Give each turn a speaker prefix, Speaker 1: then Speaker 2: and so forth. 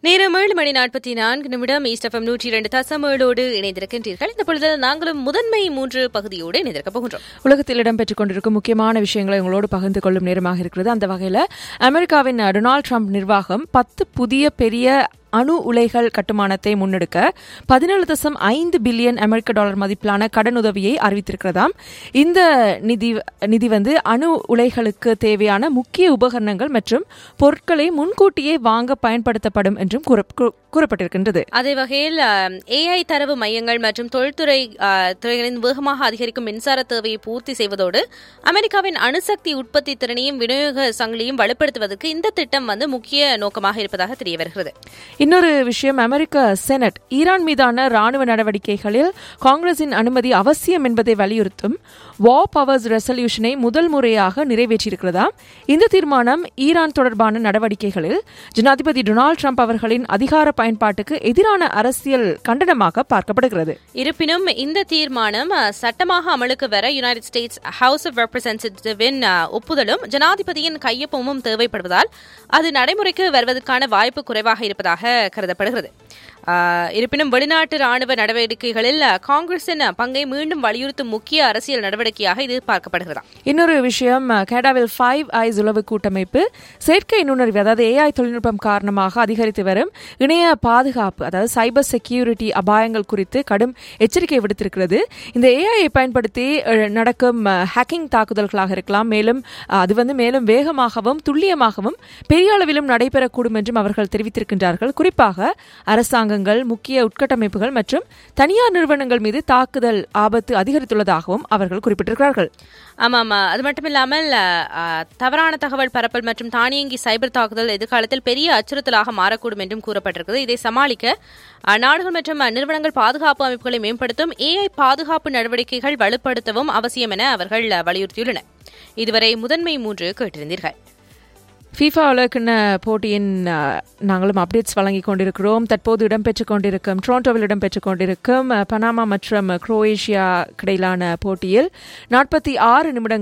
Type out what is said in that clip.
Speaker 1: நேரம் ஏழு மணி நாற்பத்தி நான்கு நிமிடம் ஈஸ்ட் எஃப்எம் நூற்றி இரண்டு தசமேளோடு இணைந்திருக்கின்றீர்கள் இந்த பொழுது நாங்களும் முதன்மை மூன்று பகுதியோடு இணைந்திருக்க போகின்றோம்
Speaker 2: உலகத்தில் இடம்பெற்றுக் கொண்டிருக்கும் முக்கியமான விஷயங்களை உங்களோடு பகிர்ந்து கொள்ளும் நேரமாக இருக்கிறது அந்த வகையில் அமெரிக்காவின் டொனால்ட் ட்ரம்ப் நிர்வாகம் பத்து புதிய பெரிய அணு உலைகள் கட்டுமானத்தை முன்னெடுக்க பதினேழு தசம் ஐந்து பில்லியன் அமெரிக்க டாலர் மதிப்பிலான கடனுதவியை அறிவித்திருக்கிறதாம் இந்த நிதி நிதி வந்து அணு உலைகளுக்கு தேவையான முக்கிய உபகரணங்கள் மற்றும் பொருட்களை முன்கூட்டியே வாங்க பயன்படுத்தப்படும் என்றும் கூற- கூ- கூறப்பட்டிருக்கின்றது
Speaker 1: அதே வகையில் ஏஐ தரவு மையங்கள் மற்றும் தொழில்துறை ஆ, துறைகளின் வேகமாக அதிகரிக்கும் மின்சார தேவையை பூர்த்தி செய்வதோடு அமெரிக்காவின் அணுசக்தி உற்பத்தி திறனையும் விநியோக சங்கிலியும் வலுப்படுத்துவதற்கு இந்த திட்டம் வந்து முக்கிய நோக்கமாக இருப்பதாக தெரிய வருகிறது
Speaker 2: இன்னொரு விஷயம் அமெரிக்க செனட் ஈரான் மீதான ராணுவ நடவடிக்கைகளில் காங்கிரசின் அனுமதி அவசியம் என்பதை வலியுறுத்தும் வா பவர்ஸ் ரெசல்யூஷனை முதல் முறையாக நிறைவேற்றியிருக்கிறதா இந்த தீர்மானம் ஈரான் தொடர்பான நடவடிக்கைகளில் ஜனாதிபதி டொனால்டு ட்ரம்ப் அவர்களின் அதிகார பயன்பாட்டுக்கு எதிரான அரசியல் கண்டனமாக பார்க்கப்படுகிறது
Speaker 1: இருப்பினும் இந்த தீர்மானம் அ, சட்டமாக அமலுக்கு வர யுனைடெட் ஸ்டேட்ஸ் ஹவுஸ் ஆஃப் ரெப்ரசன்டேட்டிவின் அ, ஒப்புதலும் ஜனாதிபதியின் கையொப்பமும் தேவைப்படுவதால் அது நடைமுறைக்கு வருவதற்கான வாய்ப்பு குறைவாக இருப்பதாக கருதப்படுகிறது அ, இருப்பினும் வெளிநாட்டு ராணுவ நடவடிக்கைகளில் அ, காங்கிரசின் பங்கை மீண்டும் வலியுறுத்தும் முக்கிய அரசியல் நடவடிக்கையாக இது பார்க்கப்படுகிறதா
Speaker 2: இன்னொரு விஷயம் அஹ், கனடாவில் ஃபைவ் ஐஸ் உளவு கூட்டமைப்பு செயற்கை நுண்ணறிவு அதாவது ஏஐ தொழில்நுட்பம் காரணமாக அதிகரித்து வரும் இணைய பாதுகாப்பு அதாவது சைபர் செக்யூரிட்டி அபாயங்கள் குறித்து கடும் எச்சரிக்கை விடுத்திருக்கிறது இந்த ஏஐயை பயன்படுத்தி அஹ், நடக்கும் ஹேக்கிங் தாக்குதல்களாக இருக்கலாம் மேலும் அஹ், அது வந்து மேலும் வேகமாகவும் துல்லியமாகவும் பெரிய அளவிலும் நடைபெறக்கூடும் என்றும் அவர்கள் தெரிவித்திருக்கின்றார்கள் குறிப்பாக அரசாங்கங்கள் முக்கிய உட்கட்டமைப்புகள் மற்றும் தனியார் நிறுவனங்கள் மீது தாக்குதல் ஆபத்து அதிகரித்துள்ளதாகவும் அவர்கள் குறிப்பிட்டிருக்கிறார்கள்
Speaker 1: ஆமாம் ஆ, அது மட்டும் இல்லாமல் அ, அ, தவறான தகவல் பரப்பல் மற்றும் தானியங்கி சைபர் தாக்குதல் எதிர்காலத்தில் பெரிய அச்சுறுத்தலாக மாறக்கூடும் என்றும் கூறப்பட்டிருக்கிறது இதை சமாளிக்க அ, நாடுகள் மற்றும் அ, நிறுவனங்கள் பாதுகாப்பு அமைப்புகளை மேம்படுத்தும் ஏஐ பாதுகாப்பு நடவடிக்கைகள் வலுப்படுத்தவும் அவசியம் என அவர்கள் அ, வலியுறுத்தியுள்ளனர் இதுவரை முதன்மை மூன்று கேட்டிருந்தீர்கள்
Speaker 2: ஃபீஃபா உலகக்கிண்ண போட்டியின் அஹ், நாங்களும் அப்டேட்ஸ் வழங்கி கொண்டிருக்கிறோம் தற்போது இடம்பெற்றுக் கொண்டிருக்கும் டொரண்டோவில் இடம்பெற்றுக் கொண்டிருக்கும் அஹ், பனாமா மற்றும் குரோவேஷியா இடையிலான போட்டியில் நாற்பத்தி ஆறு நிமிடங்கள்